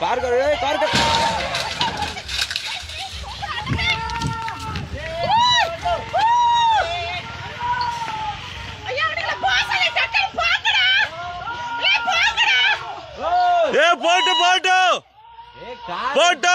car कर ए, car कर ఏ పోటు పోటు పోటు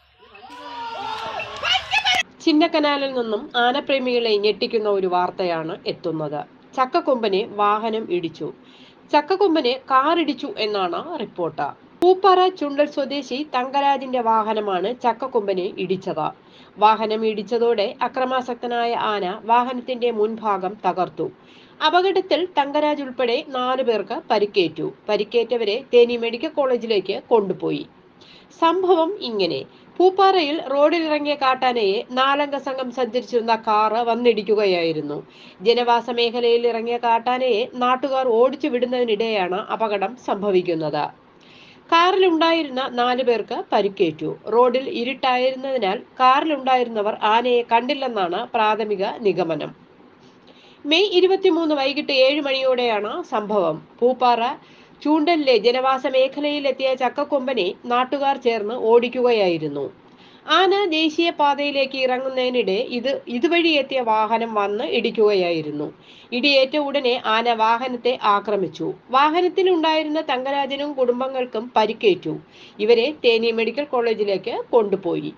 ചിന്നക്കനാലിൽ നിന്നും ആനപ്രേമികളെ ഞെട്ടിക്കുന്ന ഒരു വാർത്തയാണ് എത്തുന്നത് ചക്കക്കൊമ്പനെ വാഹനം ഇടിച്ചു ചക്കക്കൊമ്പനെ കാറിടിച്ചു എന്നാണ് റിപ്പോർട്ട് പൂപ്പാറ ചുണ്ടൽ സ്വദേശി തങ്കരാജിന്റെ വാഹനമാണ് ചക്കക്കൊമ്പനെ ഇടിച്ചത് വാഹനം ഇടിച്ചതോടെ അക്രമാസക്തനായ ആന വാഹനത്തിന്റെ മുൻഭാഗം തകർത്തു അപകടത്തിൽ തങ്കരാജ് ഉൾപ്പെടെ നാലു പേർക്ക് പരിക്കേറ്റു പരിക്കേറ്റവരെ തേനി മെഡിക്കൽ കോളേജിലേക്ക് കൊണ്ടുപോയി സംഭവം ഇങ്ങനെ പൂപ്പാറയിൽ റോഡിലിറങ്ങിയ കാട്ടാനയെ നാലംഗ സംഘം സഞ്ചരിച്ചിരുന്ന കാറ് വന്നിടിക്കുകയായിരുന്നു ജനവാസ മേഖലയിൽ ഇറങ്ങിയ കാട്ടാനയെ നാട്ടുകാർ ഓടിച്ചു വിടുന്നതിനിടെയാണ് അപകടം സംഭവിക്കുന്നത് കാറിലുണ്ടായിരുന്ന നാലു പേർക്ക് പരിക്കേറ്റു റോഡിൽ ഇരുട്ടായിരുന്നതിനാൽ കാറിലുണ്ടായിരുന്നവർ ആനയെ കണ്ടില്ലെന്നാണ് പ്രാഥമിക നിഗമനം മെയ് ഇരുപത്തിമൂന്ന് വൈകിട്ട് ഏഴ് മണിയോടെയാണ് സംഭവം പൂപ്പാറ ചൂണ്ടലിലെ ജനവാസ മേഖലയിലെത്തിയ ചക്കക്കൊമ്പനെ നാട്ടുകാർ ചേർന്ന് ഓടിക്കുകയായിരുന്നു ആന ദേശീയപാതയിലേക്ക് ഇറങ്ങുന്നതിനിടെ ഇത് ഇതുവഴി എത്തിയ വാഹനം വന്ന് ഇടിക്കുകയായിരുന്നു ഇടിയേറ്റ ഉടനെ ആന വാഹനത്തെ ആക്രമിച്ചു വാഹനത്തിൽ ഉണ്ടായിരുന്ന തങ്കരാജനും കുടുംബങ്ങൾക്കും പരിക്കേറ്റു ഇവരെ തേനി മെഡിക്കൽ കോളേജിലേക്ക് കൊണ്ടുപോയി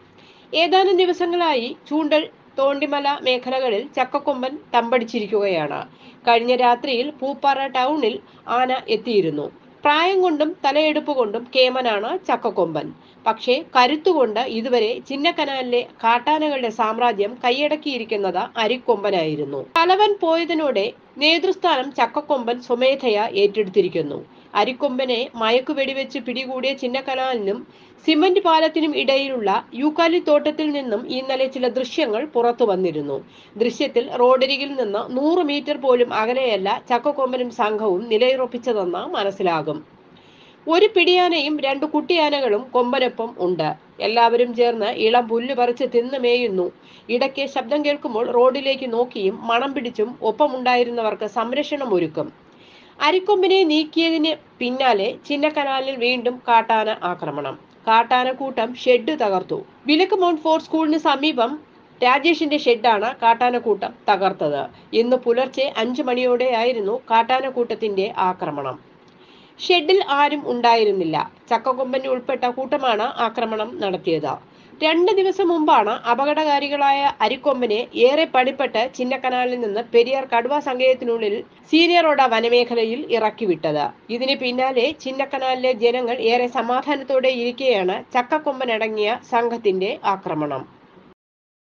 ഏതാനും ദിവസങ്ങളായി ചൂണ്ടൽ തോണ്ടിമല മേഖലകളിൽ ചക്കക്കൊമ്പൻ തമ്പടിച്ചിരിക്കുകയാണ് കഴിഞ്ഞ രാത്രിയിൽ പൂപ്പാറ ടൗണിൽ ആന എത്തിയിരുന്നു പ്രായം കൊണ്ടും തലയെടുപ്പ് കൊണ്ടും കേമനാണ് ചക്കക്കൊമ്പൻ പക്ഷേ കരുത്തുകൊണ്ട് ഇതുവരെ ചിന്നക്കനാലിലെ കാട്ടാനകളുടെ സാമ്രാജ്യം കൈയടക്കിയിരിക്കുന്നത് അരിക്കൊമ്പനായിരുന്നു തലവൻ പോയതിനോടെ നേതൃസ്ഥാനം ചക്കക്കൊമ്പൻ സ്വമേധയ ഏറ്റെടുത്തിരിക്കുന്നു അരിക്കൊമ്പനെ മയക്കു വെടിവെച്ച് പിടികൂടിയ ചിന്നക്കനാലിനും സിമന്റ് പാലത്തിനും ഇടയിലുള്ള യൂക്കാലി തോട്ടത്തിൽ നിന്നും ഇന്നലെ ചില ദൃശ്യങ്ങൾ പുറത്തു വന്നിരുന്നു ദൃശ്യത്തിൽ റോഡരികിൽ നിന്ന് നൂറ് മീറ്റർ പോലും അകലെയല്ല ചക്കക്കൊമ്പനും സംഘവും നിലയുറപ്പിച്ചതെന്ന് മനസ്സിലാകും ഒരു പിടിയാനയും രണ്ടു കുട്ടിയാനകളും കൊമ്പനൊപ്പം ഉണ്ട് എല്ലാവരും ചേർന്ന് ഇളം പുല്ല് പറിച്ച് തിന്ന് മേയുന്നു ഇടയ്ക്ക് ശബ്ദം കേൾക്കുമ്പോൾ റോഡിലേക്ക് നോക്കിയും മണം പിടിച്ചും ഒപ്പമുണ്ടായിരുന്നവർക്ക് സംരക്ഷണം ഒരുക്കും അരിക്കൊമ്പിനെ നീക്കിയതിന് പിന്നാലെ ചിന്നക്കനാലിൽ വീണ്ടും കാട്ടാന ആക്രമണം കാട്ടാനക്കൂട്ടം ഷെഡ് തകർത്തു വിലക്ക് മൗണ്ട് ഫോർട്ട് സ്കൂളിന് സമീപം രാജേഷിന്റെ ഷെഡാണ് കാട്ടാനക്കൂട്ടം തകർത്തത് ഇന്ന് പുലർച്ചെ അഞ്ചു മണിയോടെയായിരുന്നു കാട്ടാനക്കൂട്ടത്തിന്റെ ആക്രമണം ഷെഡിൽ ആരും ഉണ്ടായിരുന്നില്ല ചക്കക്കൊമ്പൻ ഉൾപ്പെട്ട കൂട്ടമാണ് ആക്രമണം നടത്തിയത് രണ്ട് ദിവസം മുമ്പാണ് അപകടകാരികളായ അരിക്കൊമ്പനെ ഏറെ പണിപ്പെട്ട് ചിന്നക്കനാലിൽ നിന്ന് പെരിയാർ കടുവ സങ്കേതത്തിനുള്ളിൽ സീനിയറോഡ വനമേഖലയിൽ ഇറക്കിവിട്ടത് ഇതിന് പിന്നാലെ ചിന്നക്കനാലിലെ ജനങ്ങൾ ഏറെ സമാധാനത്തോടെ ഇരിക്കെയാണ് ചക്കക്കൊമ്പനടങ്ങിയ സംഘത്തിന്റെ ആക്രമണം